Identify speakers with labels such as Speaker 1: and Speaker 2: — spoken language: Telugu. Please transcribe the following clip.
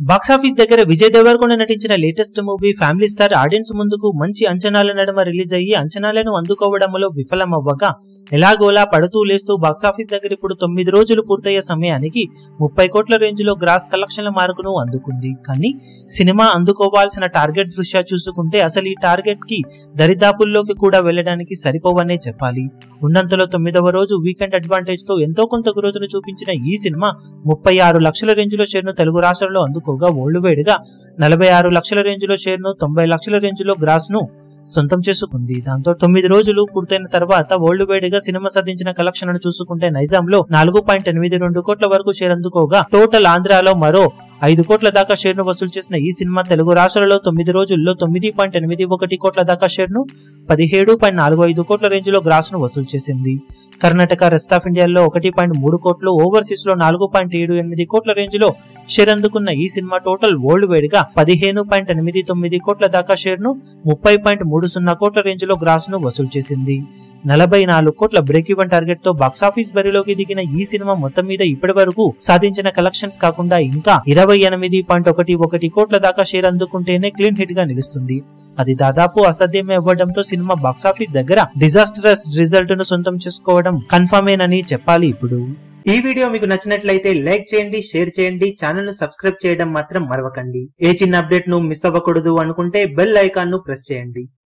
Speaker 1: బాక్సాఫీస్ దగ్గర విజయ్ దేవరకొండ నటించిన latest movie Family Star audience ముందుకు మంచి అంచనాల నడుమ రిలీజ్ అయ్యి అంచనాలను అందుకోవడంలో విఫలమవ్వగా ఎలాగోలా పడుతూ లేస్తూ బాక్సాఫీస్ దగ్గర ఇప్పుడు తొమ్మిది రోజులు పూర్తయ్యే సమయానికి ముప్పై కోట్ల రేంజ్ లో గ్రాస్ కలెక్షన్ల మార్కును అందుకుంది కానీ సినిమా అందుకోవాల్సిన టార్గెట్ దృష్ట్యా చూసుకుంటే అసలు ఈ టార్గెట్ కి దరిదాపుల్లోకి కూడా వెళ్ళడానికి సరిపోవనే చెప్పాలి ఉన్నంతలో తొమ్మిదవ రోజు వీకెండ్ అడ్వాంటేజ్ తో ఎంతో కొంత గ్రోత్ను చూపించిన ఈ సినిమా ముప్పై ఆరు లక్షల రేంజ్ లో షేర్ను తెలుగు రాష్ట్రాల్లో అందుకోగా ఓల్డ్ వేడిగా నలభై ఆరు లక్షల రేంజ్ లో షేర్ను తొంభై లక్షల రేంజ్ లో గ్రాస్ ను సొంతం చేసుకుంది దాంతో తొమ్మిది రోజులు పూర్తయిన తర్వాత వరల్డ్ వైడ్ గా సినిమా సాధించిన కలెక్షన్లను చూసుకుంటే నైజాం లో నాలుగు పాయింట్ ఎనిమిది రెండు కోట్ల వరకు షేర్ అందుకోగా టోటల్ ఆంధ్రాలో మరో ఐదు కోట్ల దాకా షేర్ను వసూలు చేసిన ఈ సినిమా తెలుగు రాష్ట్రాలలో తొమ్మిది రోజుల్లో తొమ్మిది పాయింట్ ఎనిమిది ఒకటి కోట్ల దాకా షేర్ను పదిహేడు పాయింట్ నాలుగు ఐదు కోట్ల రేంజ్ లో గ్రాస్ ను వసూలు చేసింది కర్ణాటక రెస్ట్ ఆఫ్ ఇండియాలో ఒకటి పాయింట్ మూడు కోట్లు ఓవర్సీస్ లో నాలుగు పాయింట్ ఏడు ఎనిమిది కోట్ల రేంజ్ లో షేర్ అందుకున్న ఈ సినిమా టోటల్ వరల్డ్ వైడ్ గా పదిహేను పాయింట్ ఎనిమిది తొమ్మిది కోట్ల దాకా షేర్ ను ముప్పై పాయింట్ మూడు సున్నా కోట్ల రేంజ్ లో గ్రాస్ ను వసూలు చేసింది నలభై నాలుగు కోట్ల బ్రేక్ ఈవెన్ టార్గెట్ తో బాక్సాఫీస్ బరిలోకి దిగిన ఈ సినిమా మొత్తం మీద ఇప్పటి వరకు సాధించిన కలెక్షన్స్ కాకుండా ఇంకా ఇరవై ఎనిమిది పాయింట్ ఒకటి ఒకటి కోట్ల దాకా షేర్ అందుకుంటేనే క్లీన్ హిట్ గా నిలుస్తుంది అది దాదాపు అసాధ్యమే అవ్వడంతో సినిమా బాక్సాఫీస్ దగ్గర డిజాస్టరస్ రిజల్ట్ ను సొంతం చేసుకోవడం కన్ఫర్మేనని చెప్పాలి ఇప్పుడు ఈ వీడియో మీకు నచ్చినట్లయితే లైక్ చేయండి షేర్ చేయండి ఛానల్ ను సబ్స్క్రైబ్ చేయడం మాత్రం మరవకండి ఏ చిన్న అప్డేట్ ను మిస్ అవ్వకూడదు అనుకుంటే బెల్ ఐకాన్ ను ప్రెస్ చేయండి